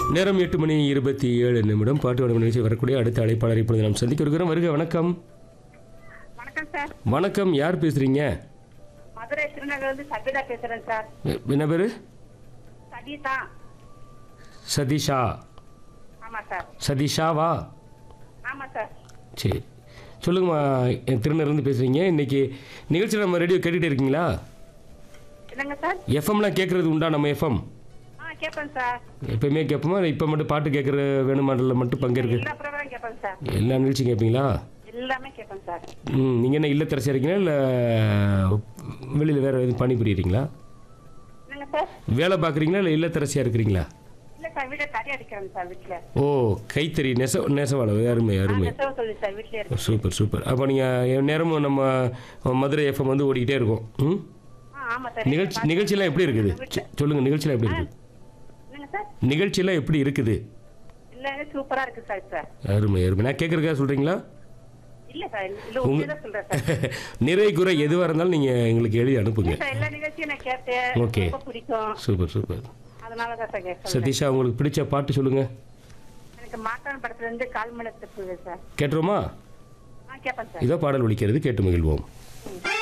நேரம் எட்டு மணி இருபத்தி ஏழு நிமிடம் பாட்டு வடக்கு நிகழ்ச்சி வரக்கூடிய அடுத்த அழைப்பாளர் இப்பொழுது நாம் சந்திக்க இருக்கிறோம் வருக வணக்கம் வணக்கம் சார் வணக்கம் யார் பேசுறீங்க மதுரை திருநகர் வந்து சபிதா பேசுறேன் சார் எ- என்ன பேரு சதீதா சதீஷா ஆமா சார் சதீஷாவா ஆமா சார் சரி சொல்லுங்கம்மா என் திருநர்லேருந்து பேசுகிறீங்க இன்னைக்கு நிகழ்ச்சி நம்ம ரேடியோ கேட்டுகிட்டே இருக்கீங்களா என்னங்க சார் எஃப்எம்லாம் கேட்குறது உண்டா நம்ம எஃப்எம் ஆ கேட்பேன் சார் எப்பயுமே கேட்போமா இப்போ மட்டும் பாட்டு கேட்குற வேணுமாண்டில் மட்டும் பங்கேற்கு எல்லா ப்ரோக்ராம் கேட்பேன் சார் எல்லா நிகழ்ச்சியும் கேட்பீங்களா எல்லாமே கேட்பேன் சார் ம் நீங்கள் என்ன இல்லத்தரசியாக இருக்கீங்களா இல்லை வெளியில் வேறு எதுவும் பணிபுரியுறீங்களா என்னங்க சார் வேலை பார்க்குறீங்களா இல்லை இல்லத்தரசியாக இருக்கிறீங்களா இல்ல சார் வீட்டை கறி அடிக்கிறேன் சார் வீட்டுல ஓ கைத்தறி நெச நெசவாள அருமை அருமை நெசவு சொல்லி சார் வீட்லயே இருக்கு சூப்பர் சூப்பர் அப்போ நீங்கள் நேரமும் நம்ம மதுரை எஃப்எம் வந்து ஓடிக்கிட்டே இருக்கும் ம் ஆ ஆமா சார் நிகழ்ச்சி நிகழ்ச்சியெல்லாம் எப்படி இருக்குது சொ- சொல்லுங்க நிகழ்ச்சியெல்லாம் எப்படி இருக்குது என்னங்க சார் நிகழ்ச்சியெல்லாம் எப்படி இருக்குது இல்ல சூப்பரா இருக்கு சார் சார் அருமை அருமை நான் கேட்குறக்கா சொல்கிறீங்களா இல்ல சார் இல்ல உண்மையதான் சொல்றேன் சார் நிறை குறை எதுவாக இருந்தாலும் நீங்கள் எங்களுக்கு எழுதி அனுப்புங்க இல்ல சார் எல்லா நிகழ்ச்சியும் நான் கேட்டேன் Okay. ரொம்ப பிடிக்கும் சூப்பர் சூப்பர் அதனால தான் சார் கேட்க சதீஷா உங்களுக்கு பிடிச்ச பாட்டு சொல்லுங்கள் எனக்கு மாட்டான் படத்துல இருந்து கால் மணி தப்பு சார் கேட்டுருமா ஆ கேட்பேன் சார் இதோ பாடல் ஒலிக்கிறது கேட்டு மகிழ்வோம் ம்.